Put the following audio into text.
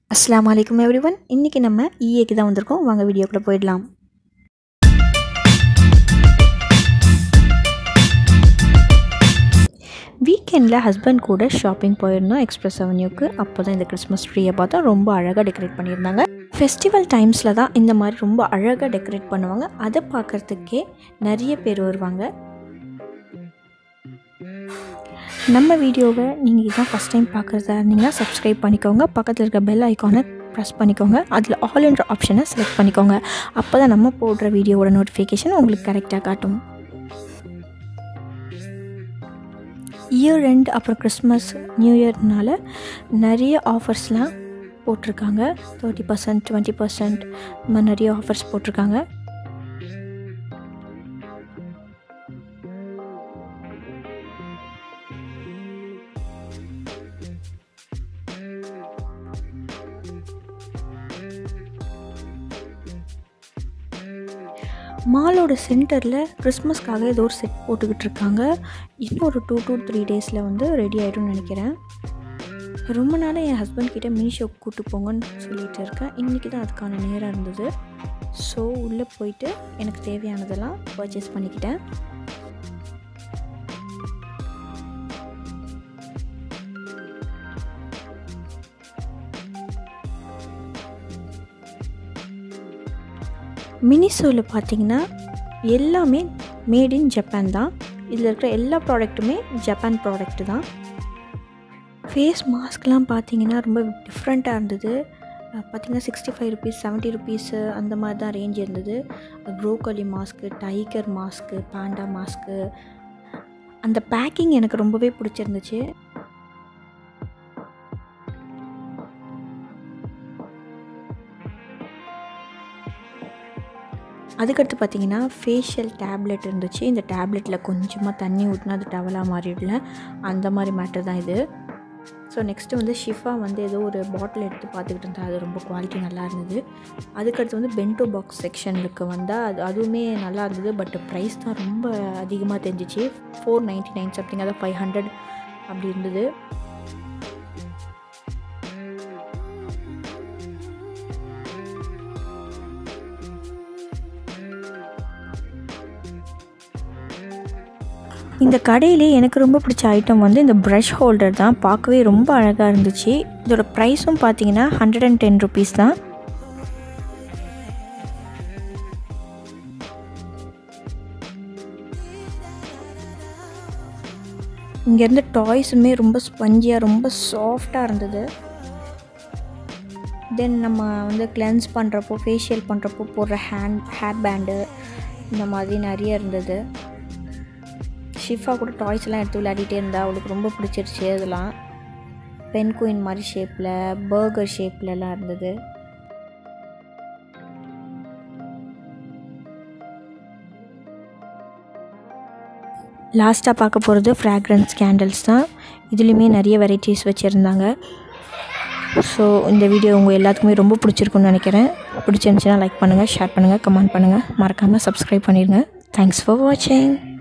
அஸ்ஸலாமு அலைக்கும் எவ்ரிவன் இன்றைக்கி நம்ம ஈஏக்கு தான் வந்திருக்கோம் வாங்க வீடியோக்குள்ளே போயிடலாம் வீக்கெண்டில் ஹஸ்பண்ட் கூட ஷாப்பிங் போயிருந்தோம் எக்ஸ்பிரஸ் அவென்யூக்கு அப்போ தான் இந்த கிறிஸ்மஸ் ட்ரீயை பார்த்தா ரொம்ப அழகாக டெக்கரேட் பண்ணியிருந்தாங்க ஃபெஸ்டிவல் டைம்ஸில் தான் இந்த மாதிரி ரொம்ப அழகாக டெக்கரேட் பண்ணுவாங்க அதை பார்க்குறதுக்கே நிறைய பேர் வருவாங்க நம்ம வீடியோவை நீங்கள் இதான் ஃபஸ்ட் டைம் பார்க்குறதா இருந்தீங்கன்னா சப்ஸ்கிரைப் பண்ணிக்கோங்க பக்கத்தில் இருக்க பெல் ஐக்கானை ப்ரெஸ் பண்ணிக்கோங்க அதில் ஆல் என்ற ஆப்ஷனை செலக்ட் பண்ணிக்கோங்க அப்போ தான் நம்ம போடுற வீடியோவோட நோட்டிஃபிகேஷன் உங்களுக்கு கரெக்டாக காட்டும் இயர் ரெண்ட் அப்புறம் கிறிஸ்மஸ் நியூ இயர்னால நிறைய ஆஃபர்ஸ்லாம் போட்டிருக்காங்க தேர்ட்டி பர்சன்ட் டுவெண்ட்டி பர்சன்ட் இந்த மாதிரி நிறைய ஆஃபர்ஸ் போட்டிருக்காங்க மாலோட சென்டரில் கிறிஸ்மஸ்க்காக ஏதோ ஒரு செட் போட்டுக்கிட்டு இருக்காங்க இன்னும் ஒரு டூ டூ த்ரீ டேஸில் வந்து ரெடி ஆகிடும்னு நினைக்கிறேன் ரொம்ப நாளாக என் ஹஸ்பண்ட் கிட்டே மீஷோக்கு கூப்பிட்டு போங்கன்னு சொல்லிட்டு இருக்கேன் இன்றைக்கி தான் அதுக்கான நேரம் இருந்தது ஸோ உள்ளே போயிட்டு எனக்கு தேவையானதெல்லாம் பர்ச்சேஸ் பண்ணிக்கிட்டேன் மினிசோவில் பார்த்தீங்கன்னா எல்லாமே மேட் இன் ஜப்பான் தான் இதில் இருக்கிற எல்லா ப்ராடக்ட்டுமே ஜப்பான் ப்ராடக்ட்டு தான் ஃபேஸ் மாஸ்க்லாம் பார்த்தீங்கன்னா ரொம்ப டிஃப்ரெண்ட்டாக இருந்தது பார்த்திங்கன்னா sixty five rupees seventy rupees அந்த மாதிரி தான் ரேஞ்ச் இருந்தது broccoli mask tiger mask panda mask அந்த பேக்கிங் எனக்கு ரொம்பவே பிடிச்சிருந்துச்சு அதுக்கடுத்து பார்த்தீங்கன்னா ஃபேஷியல் டேப்லெட் இருந்துச்சு இந்த டேப்லெட்டில் கொஞ்சமாக தண்ணி ஊற்றினா அது டவலாக மாறிடல அந்த மாதிரி மேட்டர் தான் இது ஸோ நெக்ஸ்ட்டு வந்து ஷிஃபா வந்து ஏதோ ஒரு பாட்டில் எடுத்து பார்த்துக்கிட்டு இருந்தா அது ரொம்ப குவாலிட்டி நல்லா இருந்தது அதுக்கடுத்து வந்து பென்டோ பாக்ஸ் செக்ஷனுக்கு வந்தால் அது அதுவுமே நல்லா இருந்தது பட் ப்ரைஸ் தான் ரொம்ப அதிகமாக தெரிஞ்சிச்சு ஃபோர் நைன்ட்டி நைன் சம்திங் அதாவது ஃபைவ் ஹண்ட்ரட் அப்படி இருந்தது இந்த கடையிலே எனக்கு ரொம்ப பிடிச்ச ஐட்டம் வந்து இந்த ப்ரஷ் ஹோல்டர் தான் பார்க்கவே ரொம்ப அழகாக இருந்துச்சு இதோட ப்ரைஸும் பார்த்தீங்கன்னா ஹண்ட்ரட் அண்ட் டென் ருபீஸ் தான் இங்கேருந்து டாய்ஸுமே ரொம்ப ஸ்பஞ்சியாக ரொம்ப சாஃப்டாக இருந்தது தென் நம்ம வந்து கிளென்ஸ் பண்ணுறப்போ ஃபேஷியல் பண்ணுறப்போ போடுற ஹேண்ட் ஹேர் பேண்டு இந்த மாதிரி நிறைய இருந்தது ஷிஃபா கூட டாய்ஸ் எல்லாம் எடுத்து விளையாடிட்டே இருந்தா அவளுக்கு ரொம்ப பிடிச்சிருச்சு அதெல்லாம் பென் குயின் மாதிரி ஷேப்பில் பர்கர் ஷேப்லலாம் இருந்தது லாஸ்ட்டாக பார்க்க போகிறது ஃப்ராக்ரன்ஸ் கேண்டில்ஸ் தான் இதுலேயுமே நிறைய வெரைட்டிஸ் வச்சுருந்தாங்க ஸோ இந்த வீடியோ உங்கள் எல்லாத்துக்குமே ரொம்ப பிடிச்சிருக்குன்னு நினைக்கிறேன் பிடிச்சிருந்துச்சின்னா லைக் பண்ணுங்கள் ஷேர் பண்ணுங்கள் கமெண்ட் பண்ணுங்கள் மறக்காமல் சப்ஸ்கிரைப் பண்ணிடுங்க தேங்க்ஸ் ஃபார் வாட்சிங்